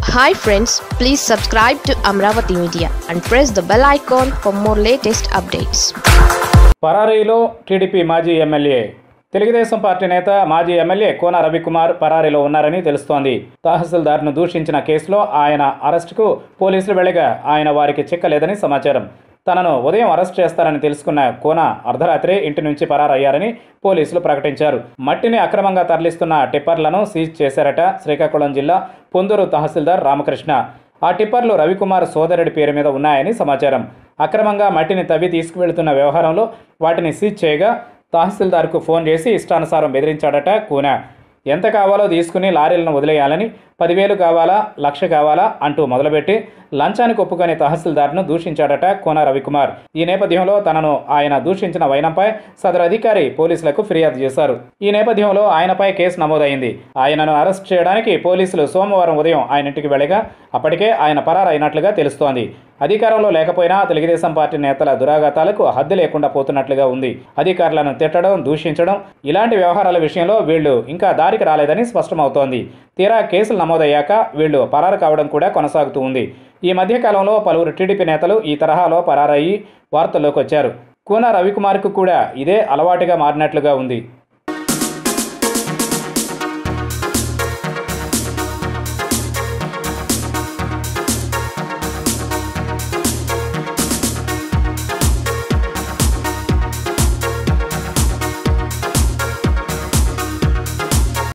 hi friends please subscribe to Amaravati media and press the bell icon for more latest updates పరారీలో TDP మాజీ MLA Telugu Desam party నేత మాజీ MLA కోన రవికుమార్ పరారీలో ఉన్నారని తెలుస్తోంది తహసీల్దార్ను దూషించిన కేసులో ఆయన అరెస్టుకు పోలీసులు వెళ్ళగా ఆయన వారికి చిక్కలేదని సమాచారం తనను ఉదయం అరెస్ట్ చేస్తారని తెలుసుకున్న కోన అర్ధరాత్రి ఇంటి నుంచి పరారయ్యారని పోలీసులు ప్రకటించారు మట్టిని అక్రమంగా తరలిస్తున్న టిప్పర్లను సీజ్ చేశారట శ్రీకాకుళం జిల్లా పొందూరు తహసీల్దార్ రామకృష్ణ ఆ టిప్పర్లు రవికుమార్ సోదరుడి పేరు మీద ఉన్నాయని సమాచారం అక్రమంగా మట్టిని తవ్వి తీసుకువెళ్తున్న వ్యవహారంలో వాటిని సీజ్ చేయగా తహసీల్దార్కు ఫోన్ చేసి ఇష్టానుసారం బెదిరించాడట కూన ఎంత కావాలో తీసుకుని లారీలను వదిలేయాలని పదివేలు కావాలా లక్ష కావాలా అంటూ మొదలుపెట్టి లంచానికి ఒప్పుకొని తహసీల్దార్ను దూషించాడట కోన రవికుమార్ ఈ నేపథ్యంలో తనను ఆయన దూషించిన వైనంపై సదరు అధికారి పోలీసులకు ఫిర్యాదు చేశారు ఈ నేపథ్యంలో ఆయనపై కేసు నమోదైంది ఆయనను అరెస్ట్ చేయడానికి పోలీసులు సోమవారం ఉదయం ఆయన ఇంటికి వెళ్ళగా అప్పటికే ఆయన పరారైనట్లుగా తెలుస్తోంది అధికారంలో లేకపోయినా తెలుగుదేశం పార్టీ నేతల దురాఘాతాలకు హద్దు లేకుండా పోతున్నట్లుగా ఉంది అధికారులను తిట్టడం దూషించడం ఇలాంటి వ్యవహారాల విషయంలో వీళ్ళు ఇంకా దారికి రాలేదని స్పష్టమవుతోంది తీరా కేసులు నమోదయ్యాక వీళ్ళు పరారు కావడం కూడా కొనసాగుతూ ఉంది ఈ మధ్యకాలంలో పలువురు టీడీపీ నేతలు ఈ తరహాలో పరారయ్యి వార్తల్లోకి వచ్చారు కూన రవికుమార్కు కూడా ఇదే అలవాటుగా మారినట్లుగా ఉంది